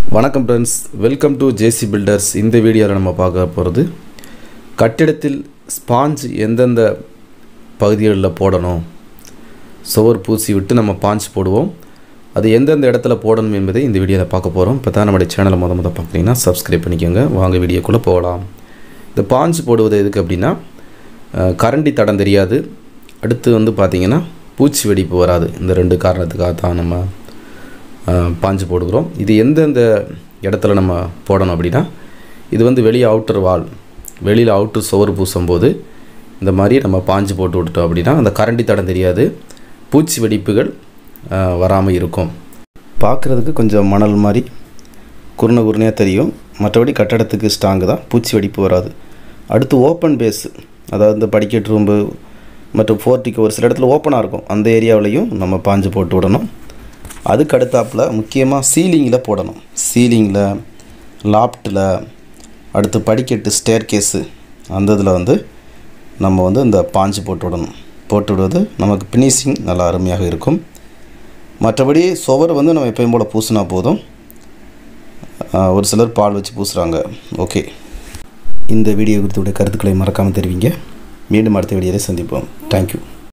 வணக்கம் friends welcome to JC builders இந்த வீடியோவில் நம்ம பார்க்க போகிறது கட்டிடத்தில் ஸ்பாஞ்ச் எந்தெந்த பகுதிகளில் போடணும் சுவர் பூசி விட்டு நம்ம பாஞ்ச் போடுவோம் அது எந்தெந்த இடத்துல போடணும் என்பதை இந்த வீடியோவில் பார்க்க போகிறோம் இப்போ தான் நம்முடைய சேனலை முத முத பார்க்குறீங்கன்னா சப்ஸ்கிரைப் பண்ணிக்கோங்க வாங்க வீடியோக்குள்ளே போகலாம் இந்த பாஞ்ச் போடுவது எதுக்கு அப்படின்னா அஹ், கரண்டி தடம் தெரியாது அடுத்து வந்து பார்த்திங்கன்னா பூச்சி வெடிப்பு வராது இந்த ரெண்டு காரணத்துக்காக தான் நம்ம அஹ், பாஞ்சு போடுகிறோம் இது எந்தெந்த இடத்துல நம்ம போடணும் அப்படின்னா இது வந்து வெளியே அவுட்டர் வால் வெளியில் அவுட்டர் சுவர் பூசும்போது இந்த மாதிரி நம்ம பாஞ்சு போட்டு விட்டுட்டோம் அப்படின்னா அந்த கரண்டி தடம் தெரியாது பூச்சி வெடிப்புகள் வராமல் இருக்கும் பார்க்குறதுக்கு கொஞ்சம் மணல் மாதிரி குருணை குருணையாக தெரியும் மற்றபடி கட்டடத்துக்கு ஸ்ட்ராங்கு தான் பூச்சி வெடிப்பு வராது அடுத்து ஓப்பன் பேஸ் அதாவது இந்த படிக்கட்டு ரூம்பு மற்றும் ஃபோர்ட்டிக்கு ஒரு சில இடத்துல ஓப்பனாக இருக்கும் அந்த ஏரியாவிலையும் நம்ம பாஞ்சு போட்டு விடணும் அதுக்கு அடுத்தாப்புல முக்கியமாக சீலிங்கில் போடணும் சீலிங்கில் லாப்ட்டில் அடுத்து படிக்கட்டு ஸ்டேர் கேஸு அந்த இதில் வந்து நம்ம வந்து இந்த பாஞ்சு போட்டு விடணும் போட்டு விடுவது நமக்கு ஃபினிஷிங் நல்லா அருமையாக இருக்கும் மற்றபடி சுவர் வந்து நம்ம எப்பயும் போல் பூசினா போதும் ஆஹ் ஒரு சிலர் பால் வச்சு பூசுகிறாங்க ஓகே இந்த வீடியோ குறித்துடைய கருத்துக்களை மறக்காமல் தெரிவிங்க மீண்டும் அடுத்த வீடியோவில் சந்திப்போம் தேங்க்யூ